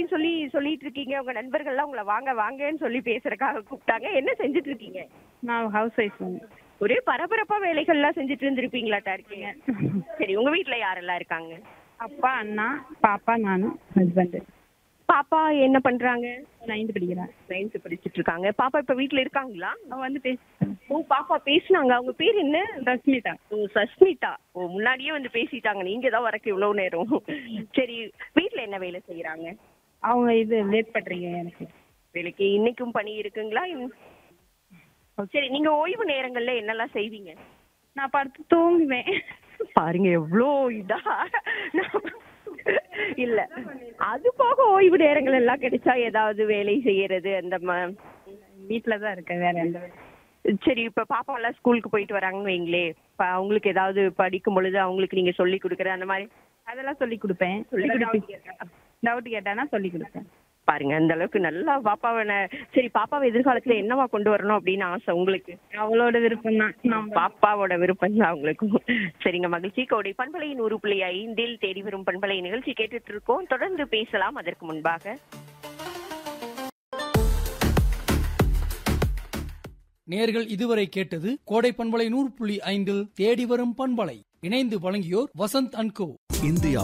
அப்படின்னு சொல்லி சொல்லிட்டு இருக்கீங்க உங்க நண்பர்கள்லாம் உங்களை வாங்க வாங்கன்னு சொல்லி பேசுறதுக்காக கூப்பிட்டாங்க என்ன செஞ்சுட்டு இருக்கீங்க நான் ஹவுஸ் ஒய்ஃப் ஒரே பரபரப்பா வேலைகள்லாம் செஞ்சுட்டு இருந்திருப்பீங்களாட்டா இருக்கீங்க சரி உங்க வீட்ல யாரெல்லாம் இருக்காங்க அப்பா அண்ணா பாப்பா நானும் ஹஸ்பண்டு பாப்பா என்ன பண்றாங்க நைன்த் படிக்கிறேன் நைன்த் படிச்சிட்டு இருக்காங்க பாப்பா இப்ப வீட்ல இருக்காங்களா அவன் வந்து பேசிட்டான் ஓ பாப்பா பேசுனாங்க அவங்க பேர் என்ன ரஷ்மிதா ஓ சஸ்மிதா ஓ முன்னாடியே வந்து பேசிட்டாங்க நீங்க தான் வரக்கு இவ்வளவு நேரம் சரி வீட்ல என்ன வேலை செய்யறாங்க அவங்க இது லேட் பண்றீங்க எனக்கு வேலைக்கு இன்னைக்கும் பணி இருக்குங்களா இன்- சரி நீங்க ஓய்வு நேரங்கள்ல என்னெல்லாம் செய்வீங்க நான் படுத்து தூங்குவேன் பாருங்க எவ்வளோ இதா நான் இல்ல அது போக ஓய்வு நேரங்கள் எல்லாம் கிடைச்சா ஏதாவது வேலை செய்யறது அந்த ம- வீட்டில் தான் இருக்கேன் வேற எந்த வேலையும் சரி இப்ப பாப்பா எல்லாம் ஸ்கூலுக்கு போயிட்டு வராங்கன்னு வைங்களே இப்ப அவங்களுக்கு ஏதாவது படிக்கும் பொழுது அவங்களுக்கு நீங்க சொல்லி கொடுக்குற அந்த மாதிரி அதெல்லாம் சொல்லி கொடுப்பேன் சொல்லி கொடுப்பேன் டவுட் கேட்டானா சொல்லி கொடுப்பேன் பாருங்க அந்த அளவுக்கு நல்லா பாப்பாவை ந- சரி பாப்பாவை எதிர்காலத்துல என்னவா கொண்டு வரணும் அப்படின்னு ஆசை உங்களுக்கு அவளோட விருப்பம் தான் நம்ம பாப்பாவோட விருப்பம் தான் அவங்களுக்கும் சரிங்க மகிழ்ச்சி கோடை பண்பலை நூறு புள்ளி ஐந்தில் தேடி வரும் பண்பலை நிகழ்ச்சி கேட்டுட்டு இருக்கோம் தொடர்ந்து பேசலாம் அதற்கு முன்பாக நேர்கள் இதுவரை கேட்டது கோடை பண்பலை நூறு புள்ளி ஐந்தில் தேடி வரும் பண்பலை இணைந்து வழங்கியோர் வசந்த் அன்கோ இந்தியா